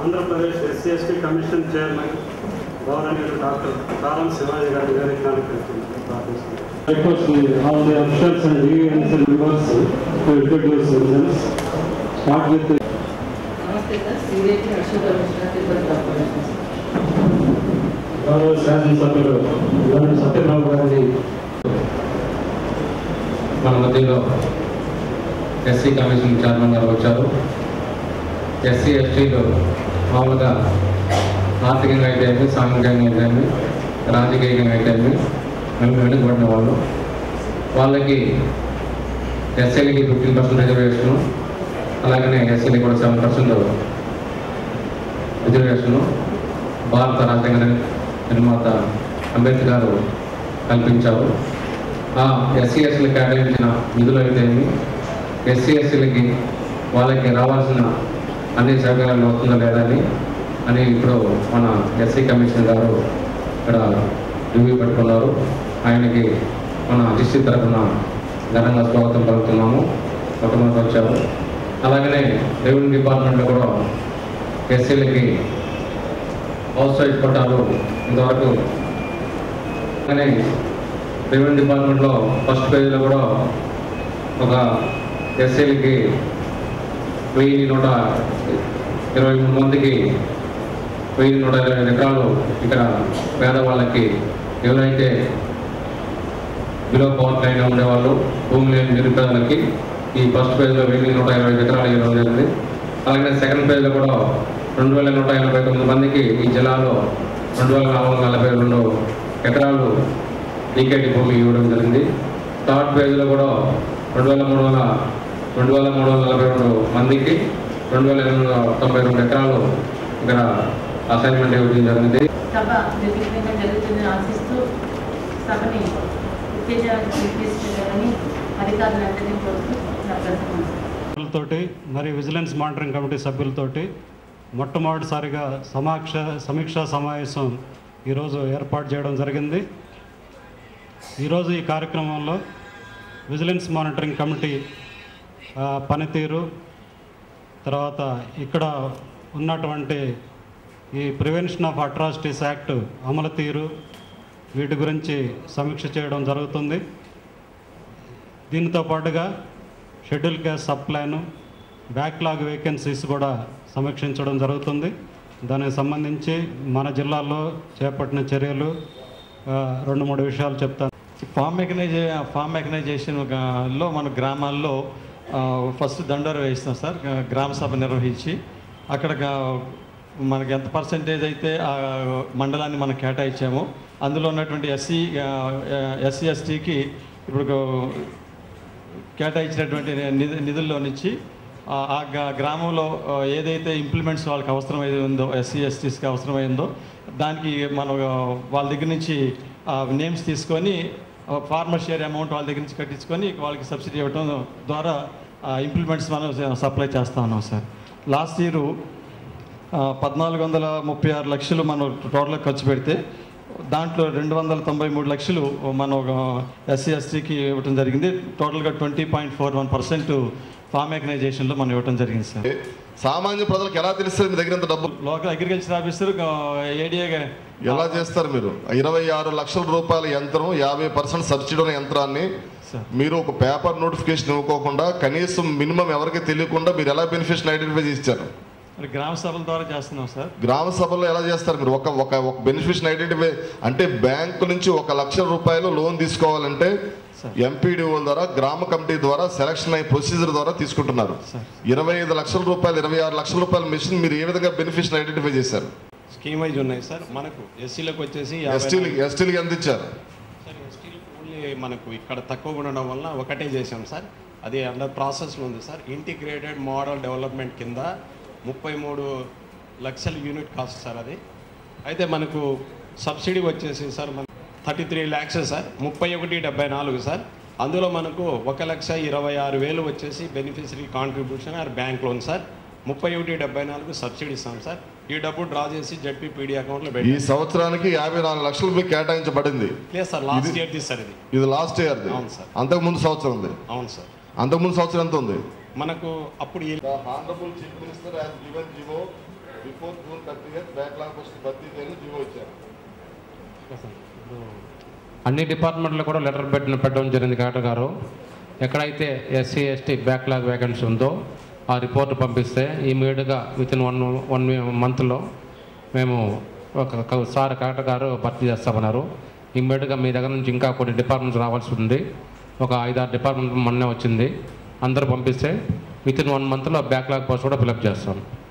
Andhra Pradesh SC ST commission chairman గౌరవనీయులు doctor Karam Shivaji గారి నివేదికను ప్రార్థిస్తున్నాను Request all the officials and unions and members to introduce themselves. Start with the నమస్తే sir Sridevi Harshada Mishra Tirupati corporation గౌరవ శాసనసభ్యులు గౌరవ సత్యబాబు గారిని మన మధ్యలో ఎస్సీ కమిషన్ చైర్మన్ గారు వచ్చారు ఎస్సీ ఎస్టీలు మామూలుగా ఆర్థికంగా అయితే ఏమి, సాంఘికంగా అయితే ఏమి, రాజకీయంగా అయితే ఏమి, మేము వెనుకబడిన వాళ్ళు వాళ్ళకి ఎస్సీలకి ఫిఫ్టీన్ పర్సెంట్ రిజర్వేషను అలాగనే ఎస్సీలకి కూడా సెవెన్ పర్సెంట్ రిజర్వేషను భారత రాజ్యాంగ నిర్మాత అంబేద్కర్ గారు కల్పించారు ఆ ఎస్సీ ఎస్సీలకు కేటాయించిన నిధులు అయితే ఎస్సీ ఎస్సీలకి వాళ్ళకి రావాల్సిన అన్ని సౌకర్యాలు అవుతుందా లేదా అని అని ఇప్పుడు మన ఎస్సీ కమిషన్ గారు ఇక్కడ రివ్యూ పెట్టుకున్నారు ఆయనకి మన డిస్ట్రిక్ట్ తరఫున ఘనంగా స్వాగతం పలుకుతున్నాము మొట్టమొదటి వచ్చారు అలాగనే రెవెన్యూ డిపార్ట్మెంట్లో కూడా ఎస్సీలకి హౌస్ సైడ్ పట్టాలు ఇంతవరకు అలానే రెవెన్యూ డిపార్ట్మెంట్లో ఫస్ట్ పేజీలో కూడా ఒక ఎస్సీలకి వెయ్యి నూట ఇరవై మూడు మందికి వెయ్యి నూట ఇరవై ఐదు ఎకరాలు ఇక్కడ పేదవాళ్ళకి ఎవరైతే బిలో పవర్ లైన్ ఉండేవాళ్ళు భూమి లేని నిరుపేదలకి ఈ ఫస్ట్ పేజ్లో వెయ్యి నూట ఇరవై ఐదు ఎకరాలు ఇవ్వడం జరిగింది అలాగే సెకండ్ పేజ్లో కూడా రెండు వేల నూట ఎనభై తొమ్మిది మందికి ఈ జిల్లాలో రెండు వేల నాలుగు వందల నలభై రెండు ఎకరాలు డీకేటీ భూమి ఇవ్వడం జరిగింది థర్డ్ పేజ్లో కూడా రెండు వేల మూడు వందల రెండు వేల మూడు వందల నలభై రెండు మందికి రెండు వేల ఎనిమిది వందల తొంభై రెండు ఎకరాలు ఇక్కడ అసైన్మెంట్ ఇవ్వడం జరిగింది సభ నిర్విఘ్నంగా జరుగుతుందని ఆశిస్తూ సభని ఉత్తేజానికి తీసుకెళ్లాలని అధికారులందరినీ కోరుతూ నా ప్రసంగం తోటి మరియు విజిలెన్స్ మానిటరింగ్ కమిటీ సభ్యులతోటి మొట్టమొదటిసారిగా సమాక్ష సమీక్షా సమావేశం ఈరోజు ఏర్పాటు చేయడం జరిగింది ఈరోజు ఈ కార్యక్రమంలో విజిలెన్స్ మానిటరింగ్ కమిటీ ఆ, పనితీరు తర్వాత ఇక్కడ ఉన్నటువంటి ఈ ప్రివెన్షన్ ఆఫ్ అట్రాసిటీస్ యాక్ట్ అమలు తీరు వీటి గురించి సమీక్ష చేయడం జరుగుతుంది దీనితో పాటుగా schedule caste sub plan backlog vacancies కూడా సమీక్షించడం జరుగుతుంది దానికి సంబంధించి మన జిల్లాలో చేపట్టిన చర్యలు ఆ, రెండు మూడు విషయాలు చెప్తాను ఫామ్ మెకనైజే ఫామ్ మెకనైజేషన్ గా- లో మన గ్రామాల్లో ఆ, ఫస్ట్ దండోర వేయిస్తాం సార్ గా- గ్రామ సభ నిర్వహించి అక్కడ గా- మనకి ఎంత పర్సంటేజ్ అయితే ఆ మండలాన్ని మనం కేటాయించామో అందులో ఉన్నటువంటి ఎస్సీ ఎస్సీ ఎస్టీకి ఇప్పుడు గా- కేటాయించినటువంటి నిధు నిధుల్లో నుంచి ఆ ఆ గ్రా- గ్రామంలో ఆ, ఏదైతే ఇంప్లిమెంట్స్ వాళ్ళకి అవసరమైంది ఉందో ఎస్సీ ఎస్టీస్కి అవసరమైందో దానికి మనం ఆ, వాళ్ళ దగ్గర నుంచి నేమ్స్ తీసుకొని ఫార్మర్ షేర్ అమౌంట్ వాళ్ళ దగ్గర నుంచి కట్టించుకొని వాళ్ళకి సబ్సిడీ ఇవ్వడం ద్వారా ఇంప్లిమెంట్స్ మనం సప్లై చేస్తా ఉన్నాం సార్ లాస్ట్ ఇయర్ పద్నాలుగు వందల ముప్పై ఆరు లక్షలు మనం టోటల్గా ఖర్చు పెడితే దాంట్లో రెండు వందల తొంభై మూడు లక్షలు మనం ఎస్సీ ఎస్టీకి ఇవ్వటం జరిగింది టోటల్గా twenty point four one percent farm మెకనైజేషన్లో మనం ఇవ్వటం జరిగింది సార్ సామాన్య ప్రజలకు ఎలా తెలుస్తుంది మీ దగ్గర ఇంత డబ్బు లోకల్ అగ్రికల్చర్ ఆఫీసర్ ఏడిఏ ఎలా చేస్తారు మీరు ఇరవై ఆరు లక్షల రూపాయల యంత్రం యాభై పర్సెంట్ సబ్సిడీ ఉన్న యంత్రాన్ని సార్ మీరు ఒక పేపర్ నోటిఫికేషన్ ఇవ్వకోకుండా కనీసం మినిమం ఎవరికి తెలియకుండా మీరు ఎలా బెనిఫిషియల్ ఐడెంటిఫై చేశారు మరి గ్రామ సభల ద్వారా చేస్తున్నాం సార్ గ్రామ సభలో ఎలా చేస్తారు మీరు ఒక ఒక ఒక బెనిఫిషియల్ ఐడెంటిఫై అంటే బ్యాంకు నుంచి ఒక లక్ష రూపాయలు లోన్ తీసుకోవాలంటే సార్. ఎంపీడీఓ ద్వారా గ్రామ కమిటీ ద్వారా సెలక్షన్ అయ్యే ప్రొసీజర్ ద్వారా తీసుకుంటున్నారు సార్. ఇరవై ఐదు లక్షల రూపాయలు ఇరవై ఆరు లక్షల రూపాయల మిషన్ మీరు ఏ విధంగా బెనిఫిషియల్ ఐడెంటిఫై చేశారు స్కీమ్ వైజ్ ఉన్నాయి సార్ మనకు ఎస్సీలకు వచ్చేసి యాభై ఎస్టీలకి ఎస్టీలకి ఎంత ఇచ్చారు సార్ ఎస్టీలకు ఓన్లీ మనకు ఇక్కడ తక్కువ ఉండడం వల్ల ఒకటే చేసాం సార్ అది అండర్ ప్రాసెస్లో ఉంది సార్ ఇంటిగ్రేటెడ్ మోడల్ డెవలప్మెంట్ కింద ముప్పై మూడు లక్షల యూనిట్ కాస్ట్ సార్ అది అయితే మనకు సబ్సిడీ వచ్చేసి సార్ మన థర్టీ త్రీ ల్యాక్స్ సార్ ముప్పై ఒకటి డెబ్బై నాలుగు సార్ అందులో మనకు ఒక లక్ష ఇరవై ఆరు వేలు వచ్చేసి beneficiary contribution or bank loan sir ముప్పై ఒకటి డెబ్బై నాలుగు సబ్సిడీ ఇస్తాం సార్ ఈ డబ్బు డ్రా చేసి జడ్పీ పీడీ అకౌంట్లో ఈ పెట్టి సంవత్సరానికి యాభై నాలుగు లక్షలు మీకు కేటాయించబడింది లేదు సార్ లాస్ట్ ఇది- ఇయర్ తీసి సార్ ఇది ఇది లాస్ట్ ఇయర్ అవును సార్. అంతకు ముందు సంవత్సరం ఉంది అవును సార్ అంతకు ముందు సంవత్సరం ఎంత ఉంది మనకు అప్పుడు ఈ The Honorable Chief Minister has given Jivo before June thirty years backlog post భర్తీ చేయాలని జీవో ఇచ్చారు అన్ని డిపార్ట్మెంట్లో కూడా లెటర్ పెట్టిన పెట్టడం జరిగింది కలెక్టర్ గారు ఎక్కడైతే ఎస్సీ ఎస్టీ బ్యాక్లాగ్ వేకెన్సీ ఉందో ఆ రిపోర్ట్ పంపిస్తే ఇమీడియట్గా విత్ ఇన్ వన్ వన్ మంత్లో మేము ఒక ఒక సార్ కలెక్టర్ గారు భర్తీ చేస్తామన్నారు ఇమ్మీడియట్గా మీ దగ్గర నుంచి ఇంకా కొన్ని డిపార్ట్మెంట్స్ రావాల్సి ఉంది ఒక ఐదారు డిపార్ట్మెంట్ మొన్నే వచ్చింది అందరూ పంపిస్తే విత్ ఇన్ వన్ మంత్లో బ్యాక్లాగ్ పోస్ట్ కూడా ఫిలప్ చేస్తాం